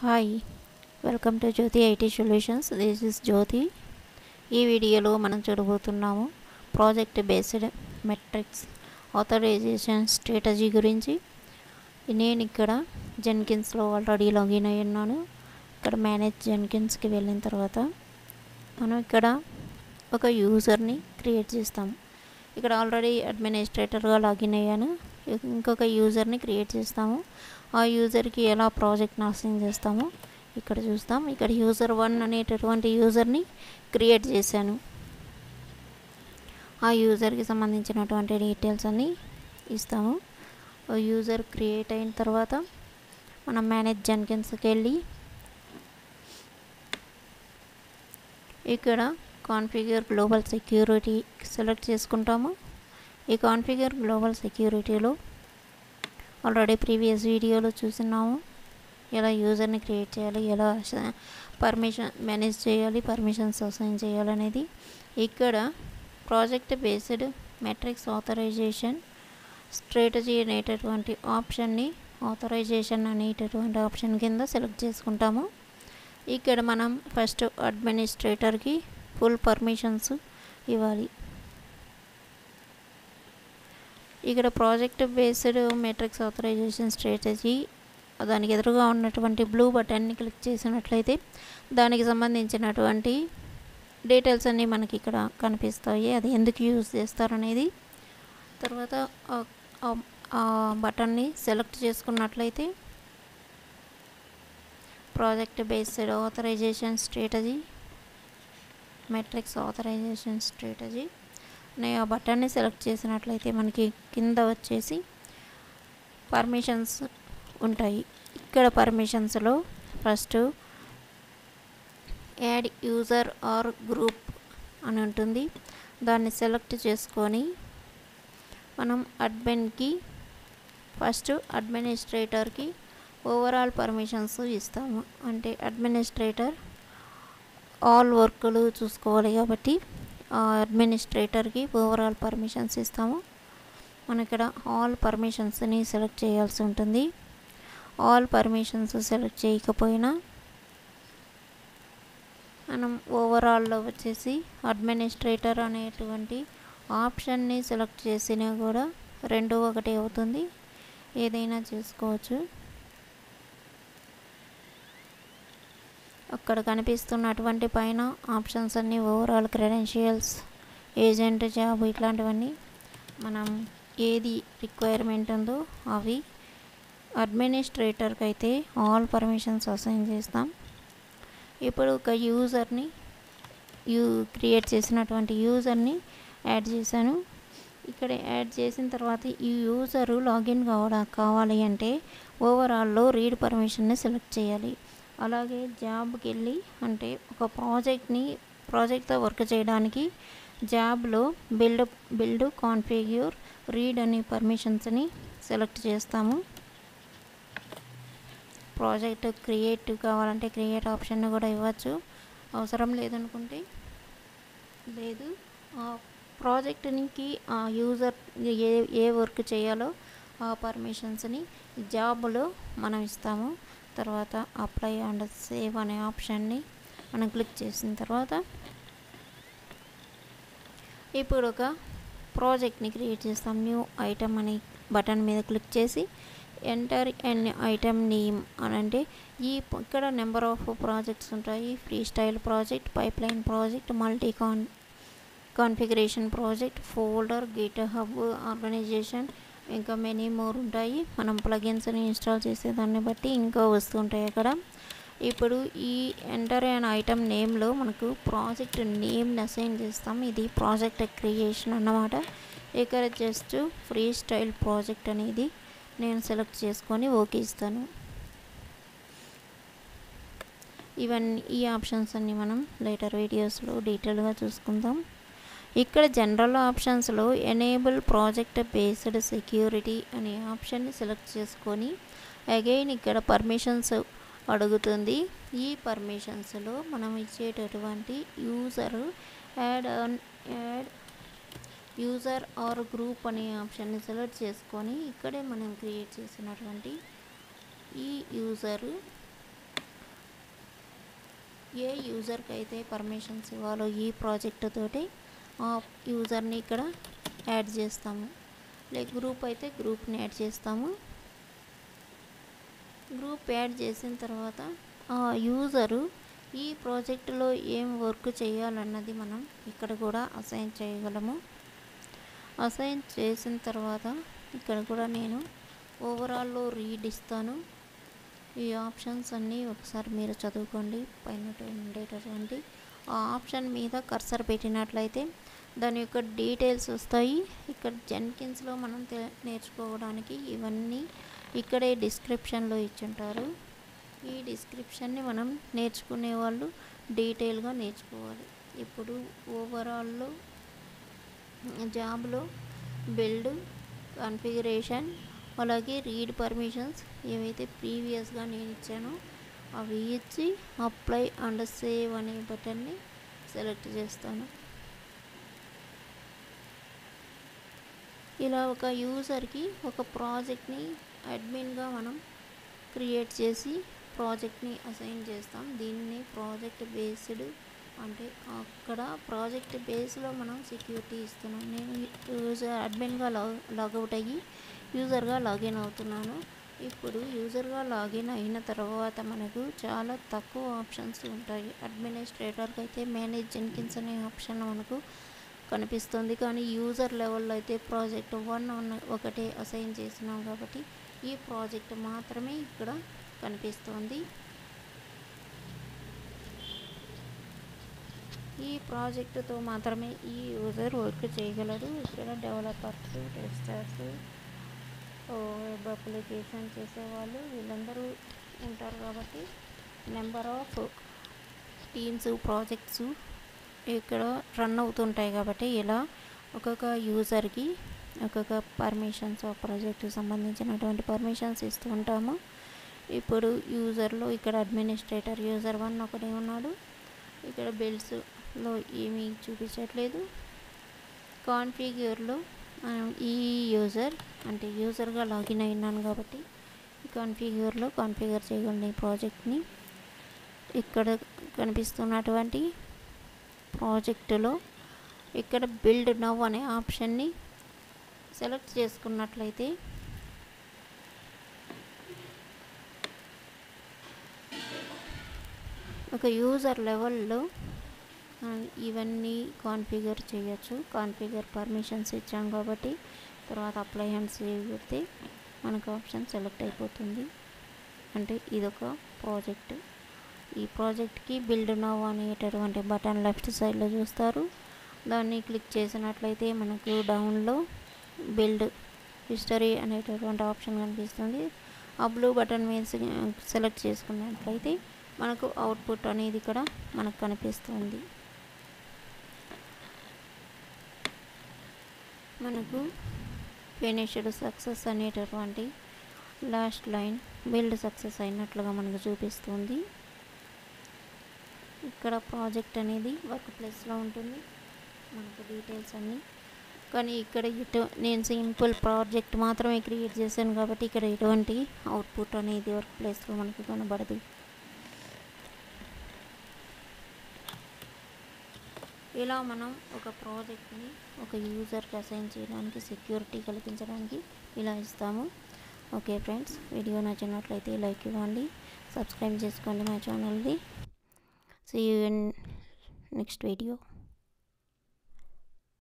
hi welcome to Jyothi IT solutions this is Jyothi ఈ వీడియోలో మనం చూడబోతున్నాము project based matrix authorization strategy గురించి నేను ఇక్కడ జెన్కిన్స్లో ఆల్రెడీ లాగిన్ అయి ఉన్నాను ఇక్కడ మేనేజ్ జెన్కిన్స్కి వెళ్ళిన తర్వాత మనం ఇక్కడ ఒక యూజర్ని క్రియేట్ చేస్తాము ఇక్కడ ఆల్రెడీ అడ్మినిస్ట్రేటర్గా లాగిన్ అయ్యాను ఇంకొక యూజర్ని క్రియేట్ చేస్తాము ఆ యూజర్కి ఎలా ప్రాజెక్ట్ నాశనం చేస్తామో ఇక్కడ చూస్తాం ఇక్కడ యూజర్ వన్ అనేటటువంటి యూజర్ని క్రియేట్ చేశాను ఆ యూజర్కి సంబంధించినటువంటి డీటెయిల్స్ అన్నీ ఇస్తాము యూజర్ క్రియేట్ అయిన తర్వాత మనం మేనేజ్ జన్కిన్స్కి వెళ్ళి ఇక్కడ కాన్ఫిగర్ గ్లోబల్ సెక్యూరిటీ సెలెక్ట్ చేసుకుంటాము ఈ కాన్ఫిగర్ గ్లోబల్ సెక్యూరిటీలో ఆల్రెడీ ప్రీవియస్ వీడియోలో చూస్తున్నాము ఎలా యూజర్ని క్రియేట్ చేయాలి ఎలా పర్మిషన్ మేనేజ్ చేయాలి పర్మిషన్స్ అసైన్ చేయాలనేది ఇక్కడ project based matrix authorization strategy అనేటటువంటి ఆప్షన్ని ఆథరైజేషన్ అనేటటువంటి ఆప్షన్ కింద సెలెక్ట్ చేసుకుంటాము ఇక్కడ మనం ఫస్ట్ అడ్మినిస్ట్రేటర్కి ఫుల్ పర్మిషన్స్ ఇవ్వాలి ఇక్కడ project based matrix authorization strategy దానికి ఎదురుగా ఉన్నటువంటి బ్లూ బటన్ని క్లిక్ చేసినట్లయితే దానికి సంబంధించినటువంటి డీటెయిల్స్ అన్నీ మనకి ఇక్కడ కనిపిస్తాయి అది ఎందుకు యూజ్ చేస్తారనేది తర్వాత ఆ బటన్ని సెలెక్ట్ చేసుకున్నట్లయితే project based authorization strategy matrix authorization strategy అనే ఆ బటన్ని సెలెక్ట్ చేసినట్లయితే మనకి కింద వచ్చేసి పర్మిషన్స్ ఉంటాయి ఇక్కడ పర్మిషన్స్లో first add user or group అని ఉంటుంది దాన్ని సెలెక్ట్ చేసుకొని మనం అడ్మిన్కి ఫస్ట్ అడ్మినిస్ట్రేటర్కి ఓవరాల్ పర్మిషన్స్ ఇస్తాము అంటే అడ్మినిస్ట్రేటర్ ఆల్ వర్క్లు చూసుకోవాలి కాబట్టి అడ్మినిస్ట్రేటర్కి ఓవరాల్ పర్మిషన్స్ ఇస్తాము మనం ఇక్కడ ఆల్ పర్మిషన్స్ని సెలెక్ట్ చేయాల్సి ఉంటుంది ఆల్ పర్మిషన్స్ సెలెక్ట్ చేయకపోయినా మనం ఓవరాల్లో వచ్చేసి అడ్మినిస్ట్రేటర్ అనేటువంటి ఆప్షన్ని సెలెక్ట్ చేసినా కూడా రెండు ఒకటి అవుతుంది ఏదైనా చేసుకోవచ్చు అక్కడ కనిపిస్తున్నటువంటి పైన ఆప్షన్స్ అన్నీ ఓవరాల్ క్రెడెన్షియల్స్ ఏజెంట్ జాబ్ ఇట్లాంటివన్నీ మనం ఏది రిక్వైర్మెంట్ ఉందో అవి అడ్మినిస్ట్రేటర్కి అయితే ఆల్ పర్మిషన్స్ అసైన్ చేస్తాం ఇప్పుడు ఒక యూజర్ని యూ క్రియేట్ చేసినటువంటి యూజర్ని యాడ్ చేశాను ఇక్కడ యాడ్ చేసిన తర్వాత ఈ యూజరు లాగిన్ కావడా కావాలి అంటే ఓవరాల్లో రీడ్ పర్మిషన్ని సెలెక్ట్ చేయాలి అలాగే జాబ్కి వెళ్ళి అంటే ఒక ప్రాజెక్ట్ని ప్రాజెక్ట్తో వర్క్ చేయడానికి జాబ్లో బిల్డ్ బిల్డ్ కాన్ఫిగ్యూర్ రీడ్ అనే పర్మిషన్స్ని సెలెక్ట్ చేస్తాము ప్రాజెక్ట్ క్రియేట్ కావాలంటే క్రియేట్ ఆప్షన్ కూడా ఇవ్వచ్చు అవసరం లేదనుకుంటే లేదు ప్రాజెక్ట్కి ఆ యూజర్ ఏ ఏ వర్క్ చేయాలో ఆ పర్మిషన్స్ని జాబ్లో మనం ఇస్తాము తర్వాత అప్లై అండ్ సేవ్ అనే ఆప్షన్ని మనం క్లిక్ చేసిన తర్వాత ఇప్పుడు ఒక ప్రాజెక్ట్ని క్రియేట్ చేస్తాం న్యూ ఐటమ్ అని బటన్ మీద క్లిక్ చేసి ఎంటర్ ఎన్ ఐటమ్ నేమ్ అని అంటే ఈ ఇక్కడ నెంబర్ ఆఫ్ ప్రాజెక్ట్స్ ఉంటాయి freestyle project pipeline project multi con configuration project folder GitHub organization ఇంకా మెనీ మోర్ ఉంటాయి మనం ప్లగిన్స్ని ఇన్స్టాల్ చేసేదాన్ని బట్టి ఇంకా వస్తుంటాయి అక్కడ ఇప్పుడు ఈ ఎంటర్ అండ్ ఐటమ్ నేమ్లో మనకు ప్రాజెక్ట్ నేమ్ని అసైన్ చేస్తాం ఇది ప్రాజెక్ట్ క్రియేషన్ అన్నమాట ఇక్కడ జస్ట్ ఫ్రీ స్టైల్ ప్రాజెక్ట్ అనేది నేను సెలెక్ట్ చేసుకొని ఓకే ఇస్తాను ఇవన్నీ ఈ ఆప్షన్స్ అన్నీ మనం లేటర్ వీడియోస్లో డీటెయిల్గా చూసుకుందాం ఇక్కడ జనరల్ ఆప్షన్స్లో ఎనేబుల్ ప్రాజెక్ట్ బేస్డ్ సెక్యూరిటీ అనే ఆప్షన్ని సెలెక్ట్ చేసుకొని అగైన్ ఇక్కడ పర్మిషన్స్ అడుగుతుంది ఈ పర్మిషన్స్లో మనం ఇచ్చేటటువంటి user add on add user or group అనే ఆప్షన్ని సెలెక్ట్ చేసుకొని ఇక్కడే మనం క్రియేట్ చేసినటువంటి ఈ యూజరు ఏ యూజర్కి అయితే పర్మిషన్స్ ఇవ్వాలో ఈ ప్రాజెక్ట్ తోటి ఆ యూజర్ని ఇక్కడ యాడ్ చేస్తాము లేక గ్రూప్ అయితే గ్రూప్ని యాడ్ చేస్తాము గ్రూప్ యాడ్ చేసిన తర్వాత ఆ యూజరు ఈ ప్రాజెక్టులో ఏం వర్క్ చేయాలన్నది మనం ఇక్కడ కూడా అసైన్ చేయగలము అసైన్ చేసిన తర్వాత ఇక్కడ కూడా నేను ఓవరాల్లో రీడ్ ఇస్తాను ఈ ఆప్షన్స్ అన్నీ ఒకసారి మీరు చదువుకోండి పైన ఉండేటటువంటి ఆ ఆప్షన్ మీద కర్సర్ పెట్టినట్లయితే దాని యొక్క డీటెయిల్స్ వస్తాయి ఇక్కడ జెన్కిన్స్లో మనం తె- నేర్చుకోవడానికి ఇవన్నీ ఇక్కడే డిస్క్రిప్షన్లో ఇచ్చుంటారు ఈ డిస్క్రిప్షన్ని మనం నేర్చుకునే వాళ్ళు డీటెయిల్గా నేర్చుకోవాలి ఇప్పుడు ఓవరాల్లో జాబ్లో బిల్డ్ కాన్ఫిగరేషన్ అలాగే రీడ్ పర్మిషన్స్ ఏవైతే ప్రీవియస్గా నేను ఇచ్చానో అవి ఇచ్చి అప్లై అండ్ సేవ్ అనే బటన్ని సెలెక్ట్ చేస్తాను ఇలా ఒక యూజర్కి ఒక ప్రాజెక్ట్ని అడ్మిన్గా మనం క్రియేట్ చేసి ప్రాజెక్ట్ని అసైన్ చేస్తాం దీన్ని ప్రాజెక్ట్ బేస్డ్ అంటే అక్కడ ప్రాజెక్ట్ బేస్లో మనం సెక్యూరిటీ ఇస్తున్నాం నేను యూజర్ అడ్మిన్గా లాగ్ లాగౌట్ అయ్యి యూజర్గా లాగిన్ అవుతున్నాను ఇప్పుడు యూజర్గా లాగిన్ అయిన తర్వాత మనకు చాలా తక్కువ ఆప్షన్స్ ఉంటాయి అడ్మినిస్ట్రేటర్కి అయితే మేనేజ్ జెన్కిన్స్ అనే ఆప్షన్ మనకు కనిపిస్తుంది కానీ యూజర్ లెవెల్లో అయితే ప్రాజెక్ట్ వన్ ఉన్న ఒకటే అసైన్ చేసినాం కాబట్టి ఈ ప్రాజెక్ట్ మాత్రమే ఇక్కడ కనిపిస్తుంది ఈ ప్రాజెక్టుతో మాత్రమే ఈ యూజర్ వర్క్ చేయగలరు ఇక్కడ డెవలపర్స్ టెస్టర్స్ వెబ్ అప్లికేషన్ చేసేవాళ్ళు వీళ్ళందరూ ఉంటారు కాబట్టి నెంబర్ ఆఫ్ టీమ్స్ ప్రాజెక్ట్స్ ఇక్కడ రన్ అవుతుంటాయి కాబట్టి ఇలా ఒక్కొక్క యూజర్కి ఒక్కొక్క పర్మిషన్స్ ఆ ప్రాజెక్టుకి సంబంధించినటువంటి పర్మిషన్స్ ఇస్తూ ఉంటాము ఇప్పుడు యూజర్లో ఇక్కడ అడ్మినిస్ట్రేటర్ యూజర్ వన్ ఒకటే ఉన్నాడు ఇక్కడ బిల్స్లో ఏమీ చూపించట్లేదు కాన్ఫిగర్లో మనం ఈ యూజర్ అంటే యూజర్గా లాగిన్ అయినాను కాబట్టి ఈ కాన్ఫిగర్లో కాన్ఫిగర్ చేయగలను ఈ ప్రాజెక్ట్ని ఇక్కడ కనిపిస్తున్నటువంటి ప్రాజెక్టులో ఇక్కడ బిల్డ్ నవ్ అనే ఆప్షన్ని సెలెక్ట్ చేసుకున్నట్లయితే ఒక యూజర్ లెవెల్లో ఆ, ఇవన్నీ కాన్ఫిగర్ చేయొచ్చు కాన్ఫిగర్ పర్మిషన్స్ ఇచ్చాం కాబట్టి తర్వాత అప్లై అండ్ సేవ్ పెడితే మనకు ఆప్షన్ సెలెక్ట్ అయిపోతుంది అంటే ఇదొక ప్రాజెక్ట్ ఈ ప్రాజెక్ట్కి బిల్డ్ నవ్ అనేటటువంటి బటన్ లెఫ్ట్ సైడ్లో చూస్తారు దాన్ని క్లిక్ చేసినట్లయితే మనకు డౌన్లో బిల్డ్ హిస్టరీ అనేటటువంటి ఆప్షన్ కనిపిస్తుంది ఆ బ్లూ బటన్ మీద సెలెక్ట్ చేసుకున్నట్లయితే మనకు అవుట్పుట్ అనేది ఇక్కడ మనకు కనిపిస్తుంది మనకు ఫినిష్డ్ సక్సెస్ అనేటటువంటి లాస్ట్ లైన్ బిల్డ్ సక్సెస్ అయినట్లుగా మనకు చూపిస్తుంది ఇక్కడ ప్రాజెక్ట్ అనేది వర్క్ ప్లేస్లో ఉంటుంది మనకు డీటెయిల్స్ అన్నీ కానీ ఇక్కడ ఇటు నేను సింపుల్ ప్రాజెక్ట్ మాత్రమే క్రియేట్ చేశాను కాబట్టి ఇక్కడ ఎటువంటి అవుట్పుట్ అనేది వర్క్ ప్లేస్లో మనకు కనబడదు ఇలా మనం ఒక ప్రాజెక్ట్ని ఒక యూజర్కి అసైన్ చేయడానికి సెక్యూరిటీ కల్పించడానికి ఇలా ఇస్తాము ఓకే ఫ్రెండ్స్ వీడియో నచ్చినట్లయితే లైక్ ఇవ్వండి సబ్స్క్రైబ్ చేసుకోండి మా ఛానల్ని see you in next video